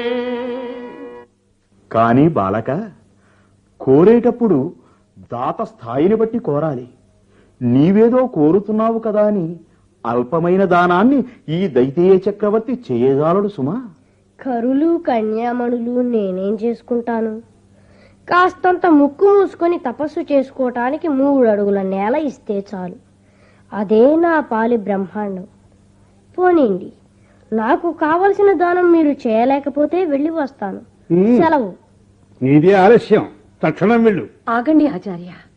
కానీ బాలక కోరేటప్పుడు దాత స్థాయిని బట్టి కోరాలి నీవేదో కోరుతున్నావు కదా అని అల్పమైన దానాన్ని ఈ దైతేయ చక్రవర్తి చేయజాలడు సుమా కరులు కన్యామణులు నేనేం చేసుకుంటాను కాస్తంత ముక్కు మూసుకొని తపస్సు చేసుకోవటానికి మూడు అడుగుల నేల ఇస్తే చాలు అదే నా పాలి బ్రహ్మాండం పోనీండి నాకు కావలసిన దానం మీరు చేయలేకపోతే వెళ్ళి వస్తాను సెలవు నీదే ఆలస్యం తక్షణం వెళ్ళు ఆగండి ఆచార్య